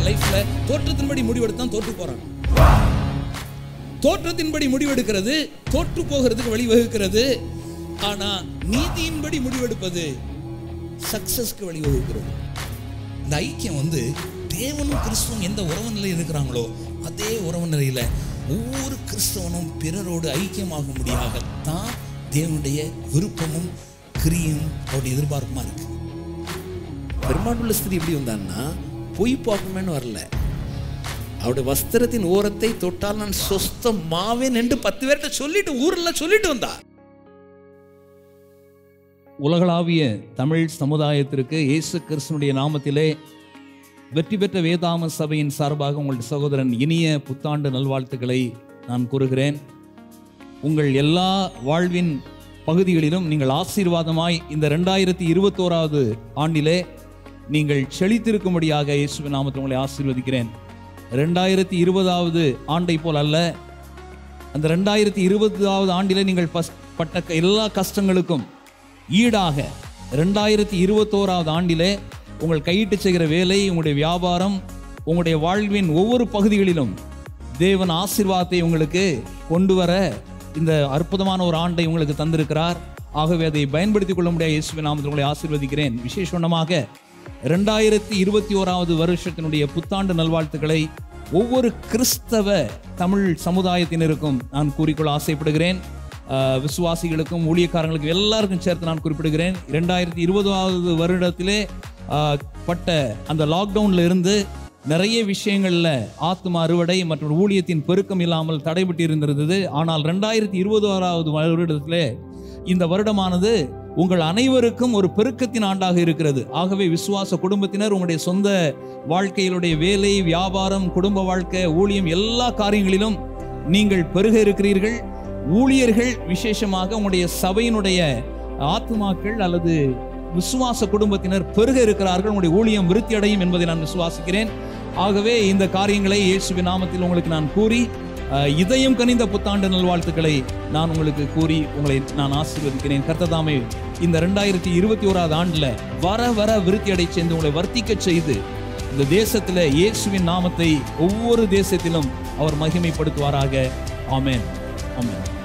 லைஃப்ல தோற்றத்தின்படி முடிவெடுத்தான் தோற்று போறாங்க தோற்றத்தின்படி முடிவெடுக்கிறது தோற்று போகிறதுக்கு வழிவகுக்கிறது ஆனா நீதியின்படி முடிவெடுப்பது சக்சஸ்க்கு வழிவகுக்கிறது இந்த ஐக்கியம் வந்து தேவனும் கிறிஸ்துவும் எந்த உறவு நிலையில் இருக்கிறாங்களோ அதே உறவு நிலையில ஒவ்வொரு கிறிஸ்தவனும் பிறரோடு ஐக்கியமாக முடியாகத்தான் தேவனுடைய விருப்பமும் கிரியும் அவருடைய எதிர்பார்ப்புமா இருக்கு பெரும்பான்மையுள்ள ஸ்திரீ எப்படி வந்தான்னா பொய் பார்க்கணும்னு வரல அவருடைய வஸ்திரத்தின் ஓரத்தை தொட்டால் நான் சொஸ்தமாவேன் என்று பத்து பேர்கிட்ட சொல்லிட்டு ஊர்ல சொல்லிட்டு வந்தா உலகளாவிய தமிழ் சமுதாயத்திற்கு இயேசு கிறிஸ்துனுடைய நாமத்திலே வெற்றி பெற்ற வேதாம சபையின் சார்பாக உங்கள் சகோதரன் இனிய புத்தாண்டு நல்வாழ்த்துக்களை நான் கூறுகிறேன் உங்கள் எல்லா வாழ்வின் பகுதிகளிலும் நீங்கள் ஆசீர்வாதமாய் இந்த ரெண்டாயிரத்தி இருபத்தோராவது ஆண்டிலே நீங்கள் செழித்திருக்கும்படியாக இயேசுவின் நாமத்தில் உங்களை ஆசீர்வதிக்கிறேன் ரெண்டாயிரத்தி இருபதாவது ஆண்டை போல் அல்ல அந்த ரெண்டாயிரத்தி இருபதாவது ஆண்டிலே நீங்கள் பஸ்- பட்ட க- எல்லா கஷ்டங்களுக்கும் ஈடாக ரெண்டாயிரத்தி இருபத்தோராவது ஆண்டிலே உங்கள் கையிட்டு செய்கிற வேலை உங்களுடைய வியாபாரம் உங்களுடைய வாழ்வின் ஒவ்வொரு பகுதிகளிலும் தேவன் ஆசீர்வாதத்தை உங்களுக்கு கொண்டு வர இந்த அற்புதமான ஒரு ஆண்டை உங்களுக்கு தந்திருக்கிறார் ஆகவே அதை பயன்படுத்திக் கொள்ள முடியாத இயேசுவின் நாமத்தில் உங்களை ஆசீர்வதிக்கிறேன் விசேஷமாக ரெண்டாயிரத்தி இருபத்தி ஓராவது வருஷத்தினுடைய புத்தாண்டு நல்வாழ்த்துக்களை ஒவ்வொரு கிறிஸ்தவ தமிழ் சமுதாயத்தினருக்கும் நான் கூறிக்கொள்ள ஆசைப்படுகிறேன் ஆஹ் விசுவாசிகளுக்கும் ஊழியக்காரங்களுக்கும் எல்லாருக்கும் சேர்த்து நான் குறிப்பிடுகிறேன் இரண்டாயிரத்தி இருபதாவது வருடத்திலே ஆஹ் பட்ட அந்த லாக்டவுன்ல இருந்து நிறைய விஷயங்கள்ல ஆத்ம அறுவடை மற்றும் ஊழியத்தின் பெருக்கம் இல்லாமல் தடைபட்டு இருந்திருந்தது ஆனால் ரெண்டாயிரத்தி இருபதாறாவது வருடத்திலே இந்த வருடமானது உங்கள் அனைவருக்கும் ஒரு பெருக்கத்தின் ஆண்டாக இருக்கிறது ஆகவே விசுவாச குடும்பத்தினர் உங்களுடைய சொந்த வாழ்க்கையிலுடைய வேலை வியாபாரம் குடும்ப வாழ்க்கை ஊழியம் எல்லா காரியங்களிலும் நீங்கள் பெருக இருக்கிறீர்கள் ஊழியர்கள் விசேஷமாக உங்களுடைய சபையினுடைய ஆத்துமாக்கள் அல்லது விசுவாச குடும்பத்தினர் பெருக இருக்கிறார்கள் உங்களுடைய ஊழியம் விருத்தி அடையும் என்பதை நான் விசுவாசிக்கிறேன் ஆகவே இந்த காரியங்களை இயேசுவின் நாமத்தில் உங்களுக்கு நான் கூறி அஹ், இதயம் கனிந்த புத்தாண்டு நல்வாழ்த்துக்களை நான் உங்களுக்கு கூறி உங்களை நான் ஆசீர்வதிக்கிறேன் கர்த்ததாமே இந்த ரெண்டாயிரத்தி இருபத்தி ஓராவது ஆண்டுல வர வர விருத்தி அடை செய்து உங்களை வர்த்திக்க செய்து இந்த தேசத்துல இயேசுவின் நாமத்தை ஒவ்வொரு தேசத்திலும் அவர் மகிமைப்படுத்துவாராக ஆமென் ஆமென்